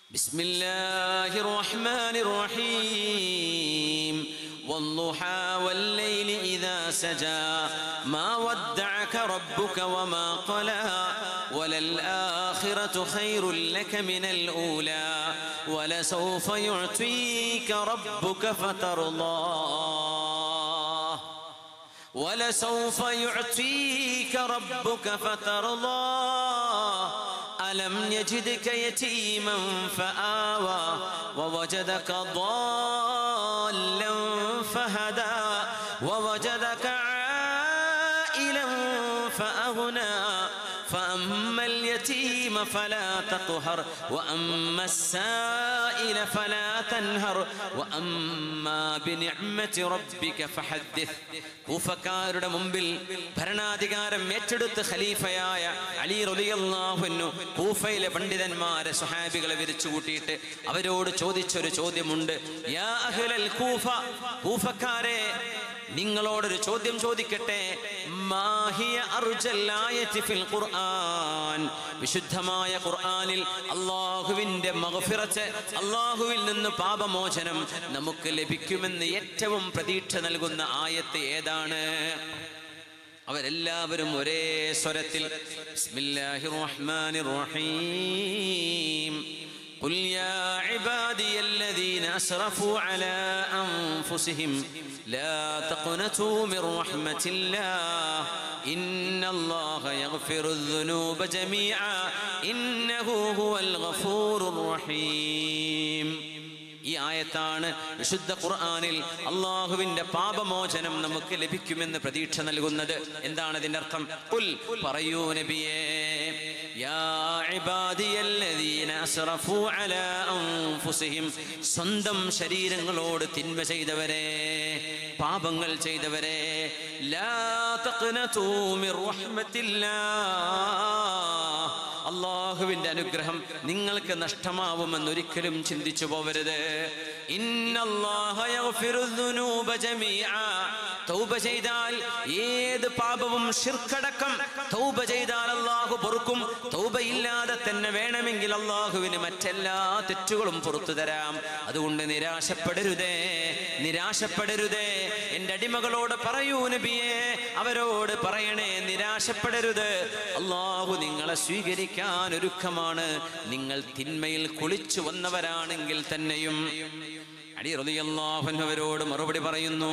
بسم الله الرحمن الرحيم والضحى والليل إذا سجى ما ودعك ربك وما قلى وللآخرة خير لك من الأولى ولسوف يعطيك ربك فترضى ولسوف يعطيك ربك فترضى ألم يجدك يتيما فآوى ووجدك ضالا فهدى ووجدك عائلا فأغنى فأما اليتيم فلا تقهر وأما السائل فلا تنهر وأما بنعمة ربك فحدث കൂഫക്കാരുടെ മുമ്പിൽ ഭരണാധികാരം ഏറ്റെടുത്ത് ഖലീഫയായ അലി റളിയല്ലാഹുവിനു കൂഫയിലെ പണ്ഡിതന്മാരെ സ്വഹാബികളെ വിരിച്ചു കൂട്ടിയിട്ട് അവരോട് ചോദിച്ചൊരു ചോദ്യമുണ്ട് യാ അഹ്ലൽ കൂഫ കൂഫക്കാരെ നിങ്ങളോടൊരു ചോദ്യം ചോദിക്കട്ടെ മാഹിയ അർജൽ ആയത്തി ഫിൽ ഖുർആൻ വിശുദ്ധമായ ഖുർആനിൽ അള്ളാഹുവിന്റെ മഗ്ഫിറത്ത് അള്ളാഹുവിൽ നിന്ന് പാപമോചനം നമുക്ക് ലഭിക്കുമെന്ന് ഏറ്റവും പ്രതീക്ഷ നൽകുന്ന ആയത്ത് ഏതാണ് അവരെല്ലാവരും ഒരേ സ്വരത്തിൽ ബിസ്മില്ലാഹിർ റഹ്മാനിർ റഹീം قل يا عبادي الذين أسرفوا على أنفسهم لا تقنطوا من رحمة الله إن الله يغفر الذنوب جميعا إنه هو الغفور الرحيم ഈ ആയത്താണ് വിശുദ്ധ ഖുർആനിൽ അള്ളാഹുവിന്റെ പാപമോചനം നമുക്ക് ലഭിക്കുമെന്ന് പ്രതീക്ഷ നൽകുന്നത് എന്താണ് ഇതിന്റെ അർത്ഥം കുൽ പറയൂ നബിയേ യാ ഇബാദിയല്ലദീന അസ്റഫു അലാ അൻഫുസിഹിം സ്വന്തം ശരീരങ്ങളോട് തിന്മ ചെയ്തവരെ പാപങ്ങൾ ചെയ്തവരെ ലാ തഖ്നതൂ മിർ റഹ്മത്തില്ലാഹ് അള്ളാഹുവിന്റെ അനുഗ്രഹം നിങ്ങൾക്ക് നഷ്ടമാവുമെന്ന് ഒരിക്കലും ചിന്തിച്ചു പോവരുത് ഇന്നല്ലാഹ യഗ്ഫിറു ദുനൂബ ജമീഅ. തൗബ ചെയ്താൽ ഏത് പാപവും ഷിർക്കടക്കം തൗബ ചെയ്താൽ അള്ളാഹു പൊറുക്കും തൗബ ഇല്ലാതെ തന്നെ വേണമെങ്കിൽ അള്ളാഹുവിന് മറ്റെല്ലാ തെറ്റുകളും പുറത്തു തരാം അതുകൊണ്ട് നിരാശപ്പെടരുതേ നിരാശപ്പെടരുതേ എന്റെ അടിമകളോട് പറയൂ നബിയേ അവരോട് പറയണേ നിരാശപ്പെടരുത് അള്ളാഹു നിങ്ങളെ സ്വീകരിക്കാൻ ഒരുക്കമാണ് നിങ്ങൾ തിന്മയിൽ കുളിച്ചു വന്നവരാണെങ്കിൽ തന്നെയും അടി റളിയല്ലാഹു അവരോട് മറുപടി പറയുന്നു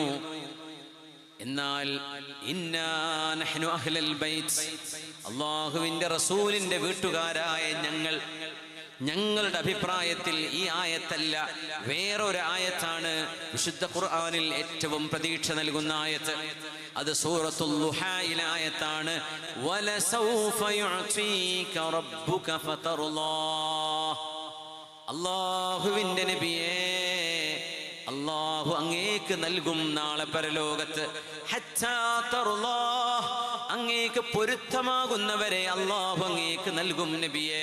എന്നാൽ ഇന്നാ നഹ്നു അഹ്ലൽ ബൈത്ത് അള്ളാഹുവിന്റെ റസൂലിന്റെ വീട്ടുകാരായ ഞങ്ങൾ ഞങ്ങളുടെ അഭിപ്രായത്തിൽ ഈ ആയത്തല്ല വേറൊരു ആയത്താണ് വിശുദ്ധ ഖുർആനിൽ ഏറ്റവും പ്രതീക്ഷ നൽകുന്ന ആയത്ത് അത് സൂറത്തുൽ ലുഹായിലെ ആയത്താണ് വലസൗഫ യുഅതീക റബ്ബുക ഫതർലാ അള്ളാഹുവിന്റെ നബിയേ അള്ളാഹു അങ്ങേക്ക് നൽകും നാളെ പരലോകത്ത് ഹത്താ തർലാ. അങ്ങേക്ക് പൊരുത്തമാകുന്നവരെ അള്ളാഹു അങ്ങേക്ക് നൽകും നബിയേ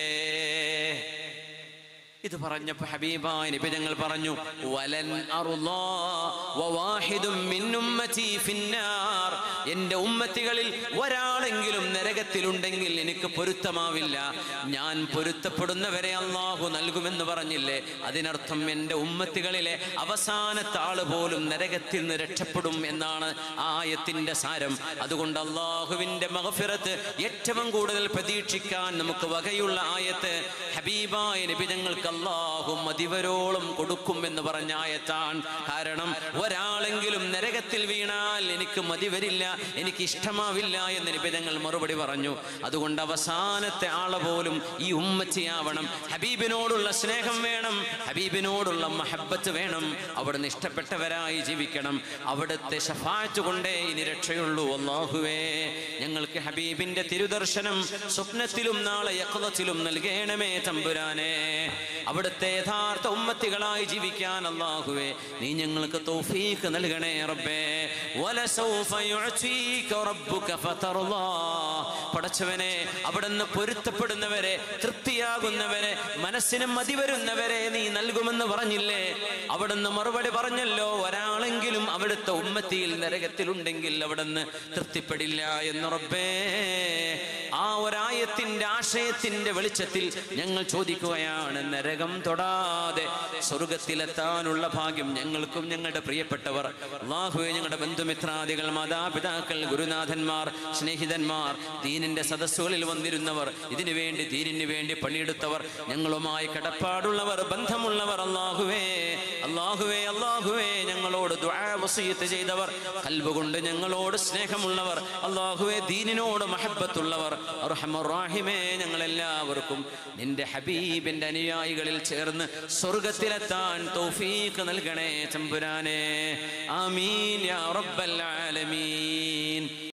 ഇത് പറഞ്ഞപ്പോ ഹബീബായ നബി ഞങ്ങൾ പറഞ്ഞു വലൻ അറുല്ലാ വവാഹിദും മിൻ ഉമ്മതി ഫിന്നാർ എൻ്റെ ഉമ്മത്തികളിൽ ഒരാളെങ്കിലും നരകത്തിലുണ്ടെങ്കിൽ എനിക്ക് പൊരുത്തമാവില്ല ഞാൻ പൊരുത്തപ്പെടുന്നവരെ അള്ളാഹു നൽകുമെന്ന് പറഞ്ഞില്ലേ അതിനർത്ഥം എൻ്റെ ഉമ്മത്തികളിലെ അവസാനത്തെ ആള് പോലും നരകത്തിൽ നിന്ന് രക്ഷപ്പെടും എന്നാണ് ആ ആയത്തിന്റെ സാരം അതുകൊണ്ട് അള്ളാഹുവിന്റെ മഹഫിറത്ത് ഏറ്റവും കൂടുതൽ പ്രതീക്ഷിക്കാൻ നമുക്ക് വകയുള്ള ആയത്ത് ഹബീബായ നബി ഞങ്ങൾക്ക് അള്ളാഹു മതിവരോളം കൊടുക്കും എന്ന് പറഞ്ഞ ആയത്താണ് കാരണം ഒരാളെങ്കിലും നരകത്തിൽ വീണാൽ എനിക്ക് മതിവരില്ല എനിക്ക് ഇഷ്ടമാവില്ല എന്ന് നബി ഞങ്ങൾ മറുപടി പറഞ്ഞു അതുകൊണ്ട് അവസാനത്തെ ആളെ പോലും ഈ ഉമ്മച്ചിയാവണം ഹബീബിനോടുള്ള സ്നേഹം വേണം ഹബീബിനോടുള്ള മഹബത്ത് വേണം അവിടുന്ന് ഇഷ്ടപ്പെട്ടവരായി ജീവിക്കണം അവിടുത്തെ ഷഫാറ്റ് കൊണ്ടേ ഇനി രക്ഷയുള്ളൂ അള്ളാഹുവേ ഞങ്ങൾക്ക് ഹബീബിന്റെ തിരുദർശനം സ്വപ്നത്തിലും നാളെ യക്ലത്തിലും നൽകണമേ തമ്പുരാനെ അവിടുത്തെ യഥാർത്ഥ ഉമ്മത്തികളായി ജീവിക്കാൻ അള്ളാഹുവേ നീ ഞങ്ങൾക്ക് തൗഫീഖ് നൽകണേ റബ്ബേ വലസൗഫ യുഅതീക റബ്ബുക ഫതർലാ പടച്ചവനെ അവിടുന്ന് പൊരുത്തപ്പെടുന്നവരെ തൃപ്തിയാകുന്നവരെ മനസ്സിന് മതി വരുന്നവരെ നീ നൽകുമെന്ന് പറഞ്ഞില്ലേ അവിടുന്ന് മറുപടി പറഞ്ഞല്ലോ ഒരാളെങ്കിലും അവിടുത്തെ ഉമ്മത്തിയിൽ നരകത്തിലുണ്ടെങ്കിൽ അവിടുന്ന് തൃപ്തിപ്പെടില്ല എന്ന് റബ്ബേ ആ ഒരായത്തിന്റെ ആശയത്തിന്റെ വെളിച്ചത്തിൽ ഞങ്ങൾ ചോദിക്കുകയാണ് നരകം തൊടാതെ സ്വർഗത്തിലെത്താനുള്ള ഭാഗ്യം ഞങ്ങൾക്കും ഞങ്ങളുടെ പ്രിയപ്പെട്ടവർ അള്ളാഹുവെ ഞങ്ങളുടെ ബന്ധുമിത്രാദികൾ മാതാപിതാക്കൾ ഗുരുനാഥന്മാർ സ്നേഹിതന്മാർ ദീനിന്റെ സദസ്സുകളിൽ വന്നിരുന്നവർ ഇതിനു വേണ്ടി ദീനിന് വേണ്ടി പണിയെടുത്തവർ ഞങ്ങളുമായി കടപ്പാടുള്ളവർ ബന്ധമുള്ളവർ അള്ളാഹുവേ അള്ളാഹുവേ അള്ളാഹുവേ ഞങ്ങളോട് ദുആ വസീയത്ത് ചെയ്തവർ കൽബ് കൊണ്ട് ഞങ്ങളോട് സ്നേഹമുള്ളവർ അള്ളാഹുവേ ദീനിനോട് മഹബത്തുള്ളവർ അർഹമറാഹിമേ ഞങ്ങളെല്ലാവർക്കും നിന്റെ ഹബീബിന്റെ അനുയായികളിൽ ചേർന്ന് സ്വർഗത്തിലെത്താൻ തൗഫീഖ് നൽകണേ ചമ്പുരാനെ ആമീൻ യാ റബ്ബൽ ആലമീൻ